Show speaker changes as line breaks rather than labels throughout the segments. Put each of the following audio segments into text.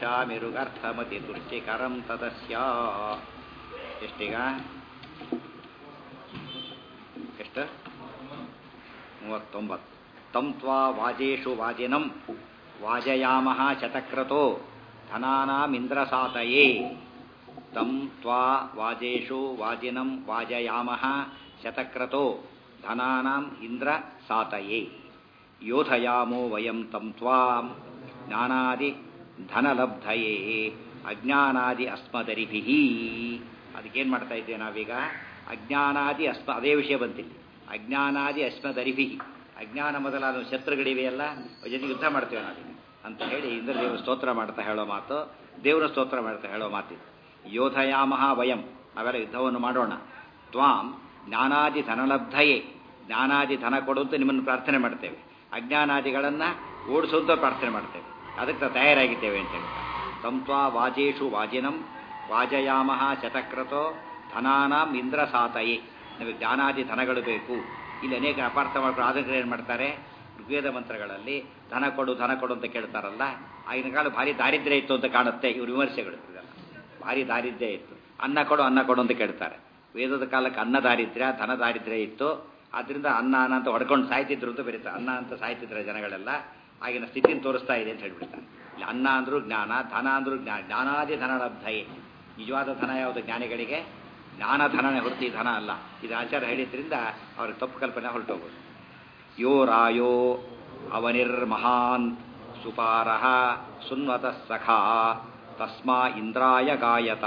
ವಕ್ಷ್ಯಾಮಿರುಗರ್ಥಮತಿ ತುಷ್ಟಿಕರಂ ತದಸ್ಯ ಎಷ್ಟೀಗ ಎಷ್ಟು ಮೂವತ್ತೊಂಬತ್ತು ತಂ ತ್ವಾ ವಾಜೇಷು ವಾಜಿನಂ ವಾಜಯಾಮಃ ಶತಕ್ರತೋ ಧನಾನಾಮಿಂದ್ರಸಾತಯೇ ತಂ ತ್ವಾ ವಾಜೇಷು ವಾಜಿನಂ ವಾಜಯಾಮಃ ಶತಕ್ರತೋ ಧನಾನಾಂ ಇಂದ್ರ ಸಾತಯೇ ಯೋಧಯಾಮೋ ವಯಂ ತಂ ತ್ವಾಂ ಜ್ಞಾನಾದಿ ಧನಲಬ್ಧಯೇ ಅಜ್ಞಾನಾದಿ ಅಸ್ಮದರಿಭಿ ಅದಕ್ಕೇನು ಮಾಡ್ತಾ ಇದ್ದೇವೆ ನಾವೀಗ ಅಜ್ಞಾನಾದಿ ಅಸ್ಮ ಅದೇ ವಿಷಯ ಬಂತಿಲ್ಲ ಅಜ್ಞಾನಾದಿ ಅಸ್ಮದರಿಭಿ ಅಜ್ಞಾನ ಮೊದಲಾದ ಶತ್ರುಗಳಿವೆಯಲ್ಲ ಅವ್ರ ಜೊತೆಗೆ ಯುದ್ಧ ಮಾಡ್ತೇವೆ ನಾವೀಗ ಅಂತ ಹೇಳಿ ಇಂದ್ರದೇವ ಸ್ತೋತ್ರ ಮಾಡ್ತಾ ಹೇಳೋ ಮಾತು ದೇವರ ಸ್ತೋತ್ರ ಮಾಡ್ತಾ ಹೇಳೋ ಮಾತಿದೆ ಯೋಧಯಾಮಹ ವಯಂ ನಾವೆಲ್ಲ ಯುದ್ಧವನ್ನು ಮಾಡೋಣ ತ್ವಾಂ ಜ್ಞಾನಾದಿ ಧನಲಬ್ಧಯೇ ಜ್ಞಾನಾದಿ ಧನ ಕೊಡು ಅಂತ ನಿಮ್ಮನ್ನು ಪ್ರಾರ್ಥನೆ ಮಾಡ್ತೇವೆ ಅಜ್ಞಾನಾದಿಗಳನ್ನು ಓಡಿಸುವಂತ ಪ್ರಾರ್ಥನೆ ಮಾಡ್ತೇವೆ ಅದಕ್ಕೆ ನಾವು ತಯಾರಾಗಿದ್ದೇವೆ ಅಂತ ಹೇಳ್ತಾರೆ ತಂತ್ವಾ ವಾಜೇಷು ವಾಜಿನಂ ವಾಜಯಾಮಹ ಶತಕ್ರತೋ ಧನಾನಾಂ ಇಂದ್ರ ಸಾತಯೇ ನಮಗೆ ಜ್ಞಾನಾದಿ ಧನಗಳು ಬೇಕು ಇಲ್ಲಿ ಅನೇಕ ಅಪಾರ್ಥ ಮಾಡ್ಕೊಂಡು ಆದ್ರೆ ಏನು ಮಾಡ್ತಾರೆ ಋಗ್ವೇದ ಮಂತ್ರಗಳಲ್ಲಿ ಧನ ಕೊಡು ಧನ ಕೊಡು ಅಂತ ಕೇಳ್ತಾರಲ್ಲ ಆಗಿನ ಕಾಲ ಭಾರಿ ದಾರಿದ್ರ್ಯ ಇತ್ತು ಅಂತ ಕಾಣುತ್ತೆ ಇವ್ರ ವಿಮರ್ಶೆಗಳು ಇದೆಲ್ಲ ಭಾರಿ ದಾರಿದ್ರ್ಯ ಇತ್ತು ಅನ್ನ ಕೊಡು ಅನ್ನ ಕೊಡು ಅಂತ ಕೇಳ್ತಾರೆ ವೇದದ ಕಾಲಕ್ಕೆ ಅನ್ನ ದಾರಿದ್ರ್ಯ ಧನ ದಾರಿದ್ರ್ಯ ಇತ್ತು ಆದ್ರಿಂದ ಅನ್ನ ಅನ್ನ ಅಂತ ಹೊಡ್ಕೊಂಡು ಸಾಯ್ತಿದ್ರು ಅಂತ ಬರೀತಾರೆ ಅನ್ನ ಅಂತ ಸಾಯ್ತಿದ್ರೆ ಜನಗಳೆಲ್ಲ ಆಗಿನ ಸ್ಥಿತಿನ ತೋರಿಸ್ತಾ ಇದೆ ಅಂತ ಹೇಳ್ಬಿಡ್ತಾರೆ ಇಲ್ಲಿ ಅನ್ನ ಅಂದ್ರೂ ಜ್ಞಾನ ಧನ ಅಂದ್ರೂ ಜ್ಞಾನ ಜ್ಞಾನಾದಿ ಧನ ಲಬ್ಧಯೇ ನಿಜವಾದ ಧನ ಯಾವುದು ಜ್ಞಾನಿಗಳಿಗೆ ಜ್ಞಾನ ಧನನೇ ಹೊರತು ಈ ಧನ ಅಲ್ಲ ಇದು ಆಚಾರ ಹೇಳಿದ್ರಿಂದ ಅವ್ರಿಗೆ ತಪ್ಪು ಕಲ್ಪನೆ ಹೊರಟೋಗೋದು ಯೋ ರಾಯೋ ಅವನಿರ್ಮಹಾನ್ ಸುಪಾರಃ ಸುನ್ವತಃ ಸಖಾ ತಸ್ಮಾ ಇಂದ್ರಾಯ ಗಾಯತ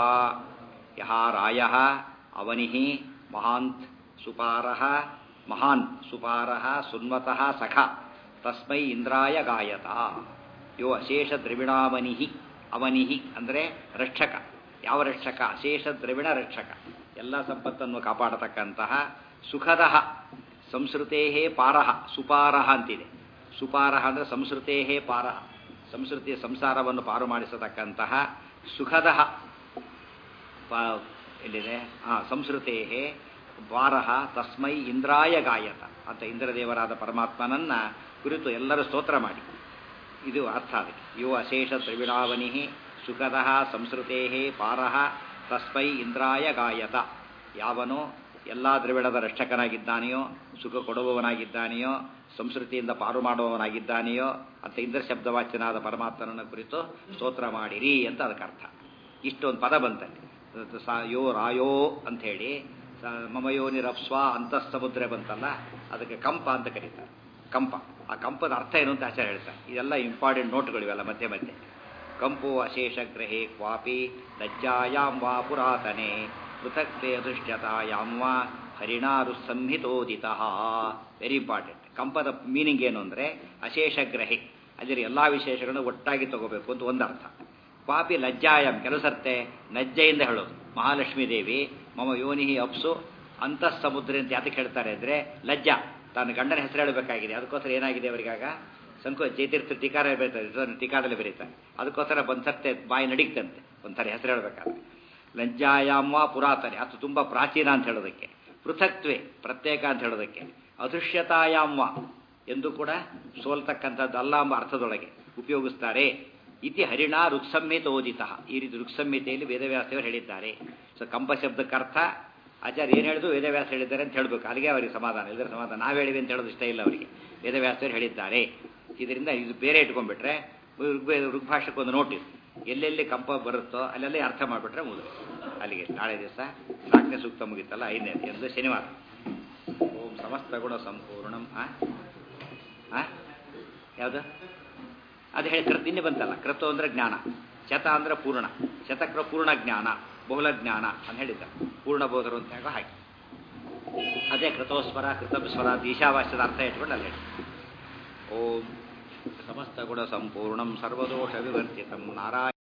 ಯಹ ರಾಯ ಅವನಿ ಮಹಾಂತ್ ಸುಪಾರಃ ಮಹಾನ್ ಸುಪಾರಃ ಸುನ್ವತಃ ಸಖ ತಸ್ಮೈ ಇಂದ್ರಾಯ ಗಾಯತ ಯೋ ಅಶೇಷ ದ್ರವಿಣಾವನಿ ಅವನಿ ಅಂದರೆ ರಕ್ಷಕ ಯಾವ ರಕ್ಷಕ ಅಶೇಷ ದ್ರವಿಣ ರಕ್ಷಕ ಎಲ್ಲ ಸಂಪತ್ತನ್ನು ಕಾಪಾಡತಕ್ಕಂತಹ ಸುಖದ ಸಂಸ್ಕೃತೇ ಪಾರಹ ಸುಪಾರಹ ಅಂತಿದೆ ಸುಪಾರಹ ಅಂದರೆ ಸಂಸ್ಕೃತೇ ಪಾರಹ ಸಂಸ್ಕೃತಿಯ ಸಂಸಾರವನ್ನು ಪಾರು ಮಾಡಿಸತಕ್ಕಂತಹ ಸುಖದ ಎಲ್ಲಿದೆ ಹಾಂ ಸಂಸ್ಕೃತೇ ದ್ವಾರಹ ತಸ್ಮೈ ಇಂದ್ರಾಯ ಗಾಯತ ಅಂತ ಇಂದ್ರದೇವರಾದ ಪರಮಾತ್ಮನನ್ನ ಕುರಿತು ಎಲ್ಲರೂ ಸ್ತೋತ್ರ ಮಾಡಿ ಇದು ಅರ್ಥ ಅದಕ್ಕೆ ಯೋ ಅಶೇಷ ತ್ರಿವಿಡಾವನಿ ಸುಖದ ಸಂಸ್ಕೃತೇ ಪಾರಹ ತಸ್ಮೈ ಇಂದ್ರಾಯ ಗಾಯತ ಯಾವನು ಎಲ್ಲ ದ್ರವಿಡದ ರಕ್ಷಕನಾಗಿದ್ದಾನೆಯೋ ಸುಖ ಕೊಡುವವನಾಗಿದ್ದಾನೆಯೋ ಸಂಸ್ಕೃತಿಯಿಂದ ಪಾರು ಮಾಡುವವನಾಗಿದ್ದಾನೆಯೋ ಅಂತ ಇಂದ್ರ ಶಬ್ದವಾಚ್ಯನಾದ ಪರಮಾತ್ಮನನ್ನು ಕುರಿತು ಸ್ತೋತ್ರ ಮಾಡಿರಿ ಅಂತ ಅದಕ್ಕೆ ಅರ್ಥ ಇಷ್ಟೊಂದು ಪದ ಬಂತಲ್ಲಿ ಯೋ ರಾಯೋ ಅಂಥೇಳಿ ಮಮಯೋನಿರಪ್ಸ್ವ ಅಂತಃಸಮುದ್ರ ಬಂತಲ್ಲ ಅದಕ್ಕೆ ಕಂಪ ಅಂತ ಕರೀತಾರೆ ಕಂಪ ಆ ಕಂಪದ ಅರ್ಥ ಏನು ಅಂತ ಆಚಾರ್ಯ ಹೇಳ್ತಾರೆ ಇದೆಲ್ಲ ಇಂಪಾರ್ಟೆಂಟ್ ನೋಟ್ಗಳು ಇವೆಲ್ಲ ಮಧ್ಯೆ ಮಧ್ಯೆ ಕಂಪು ಅಶೇಷ ಗ್ರಹೇ ಕ್ವಾಪಿ ಲಜ್ಜಾಯಾಂ ವಾ ಪುರಾತನೆ ಪೃಥಕ್ ತೇ ಅದೃಶ್ಯತಾಯಾಂ ವಾ ಹರಿಣಾರು ಸಂಹಿತೋದಿತ ವೆರಿ ಇಂಪಾರ್ಟೆಂಟ್ ಕಂಪದ ಮೀನಿಂಗ್ ಏನು ಅಂದರೆ ಅಶೇಷ ಗ್ರಹೆ ಅದರ ಎಲ್ಲ ವಿಶೇಷಗಳನ್ನು ಒಟ್ಟಾಗಿ ತಗೋಬೇಕು ಅಂತ ಒಂದು ಅರ್ಥ ಕ್ವಾಪಿ ಲಜ್ಜಾಯಂ ಕೆಲವು ಸರ್ತೆ ಲಜ್ಜೆಯಿಂದ ಹೇಳೋದು ಮಹಾಲಕ್ಷ್ಮೀ ದೇವಿ ಮಮ ಯೋನಿಹಿ ಅಪ್ಸು ಅಂತಃ ಸಮುದ್ರ ಅಂತ ಯಾತಕ್ಕೆ ಹೇಳ್ತಾರೆ ಅಂದರೆ ಲಜ್ಜಾ ತಾನು ಗಂಡನ ಹೆಸರು ಹೇಳಬೇಕಾಗಿದೆ ಅದಕ್ಕೋಸ್ಕರ ಏನಾಗಿದೆ ಅವರಿಗಾಗ ಸಂಕೋ ಜಯತೀರ್ಥ ಟೀಕಾರ ಬರೀತಾರೆ ಟೀಕಾದಲ್ಲಿ ಬರೀತಾರೆ ಅದಕ್ಕೋಸ್ಕರ ಬಂದ್ಸರ್ತೆ ಬಾಯಿ ನಡೀತಂತೆ ಒಂಥರ ಹೆಸರು ಹೇಳಬೇಕಾದ್ರೆ ಲಜ್ಜಾಯಾಮ ಪುರಾತನೆ ಅದು ತುಂಬ ಪ್ರಾಚೀನ ಅಂತ ಹೇಳೋದಕ್ಕೆ ಪೃಥಕ್ತ್ವೆ ಪ್ರತ್ಯೇಕ ಅಂತ ಹೇಳೋದಕ್ಕೆ ಅದೃಶ್ಯತಾಯಾಮ ಎಂದು ಕೂಡ ಸೋಲ್ತಕ್ಕಂಥದ್ದಲ್ಲ ಎಂಬ ಅರ್ಥದೊಳಗೆ ಉಪಯೋಗಿಸ್ತಾರೆ ಇತಿ ಹರಿಣ ಋಕ್ಸಂಹಿತೋದಿತ ಈ ರೀತಿ ಋಕ್ಸಂಹಿತೆಯಲ್ಲಿ ವೇದವ್ಯಾಸರು ಹೇಳಿದ್ದಾರೆ ಸೊ ಕಂಪ ಶಬ್ದಕ್ಕೆ ಅರ್ಥ ಆಚಾರ್ಯ ಏನು ಹೇಳಿದ್ರು ವೇದವ್ಯಾಸ ಹೇಳಿದ್ದಾರೆ ಅಂತ ಹೇಳಬೇಕು ಅಲ್ಲಿಗೆ ಅವರಿಗೆ ಸಮಾಧಾನ ಇಲ್ಲದ ಸಮಾಧಾನ ನಾವು ಹೇಳಿವಿ ಅಂತ ಹೇಳೋದು ಇಷ್ಟ ಇಲ್ಲ ಅವರಿಗೆ ವೇದವ್ಯಾಸರು ಹೇಳಿದ್ದಾರೆ ಇದರಿಂದ ಇದು ಬೇರೆ ಇಟ್ಕೊಂಡ್ಬಿಟ್ರೆ ಋಗ್ವೇದ ಋಗ್ಭಾಷಕ್ಕೊಂದು ನೋಟಿಸ್ ಎಲ್ಲೆಲ್ಲಿ ಕಂಪ ಬರುತ್ತೋ ಅಲ್ಲೆಲ್ಲೇ ಅರ್ಥ ಮಾಡಿಬಿಟ್ರೆ ಮುಗಿದು ಅಲ್ಲಿಗೆ ನಾಳೆ ದಿವಸ ನಾಲ್ಕನೇ ಸೂಕ್ತ ಮುಗಿತಲ್ಲ ಐದನೇ ಎಂದು ಶನಿವಾರ ಓಂ ಸಮಸ್ತ ಗುಣ ಸಂಪೂರ್ಣಂ ಆ ಯಾವುದು ಅದು ಹೇಳಿ ಕೃತ್ ಇನ್ನೇ ಬಂತಲ್ಲ ಕೃತು ಅಂದ್ರೆ ಜ್ಞಾನ ಶತ ಅಂದ್ರೆ ಪೂರ್ಣ ಶತಕ್ರ ಪೂರ್ಣ ಜ್ಞಾನ ಬಹುಲ ಜ್ಞಾನ ಅಂತ ಹೇಳಿದ್ದಾರೆ ಪೂರ್ಣ ಬೋಧರು ಅಂತ ಹೇಗೋ ಹಾಗೆ ಅದೇ ಕೃತೋಸ್ವರ ಕೃತಸ್ವರ ಈಶಾವಾಸ್ಯದ ಅರ್ಥ ಇಟ್ಕೊಂಡು ಅಲ್ಲಿ ಹೇಳಿ ಓಂ ಸಮಸ್ತ ಗುಣ ಸಂಪೂರ್ಣಂ ಸರ್ವದೋಷ ವಿವರ್ಜಿತಂ ನಾರಾಯಣ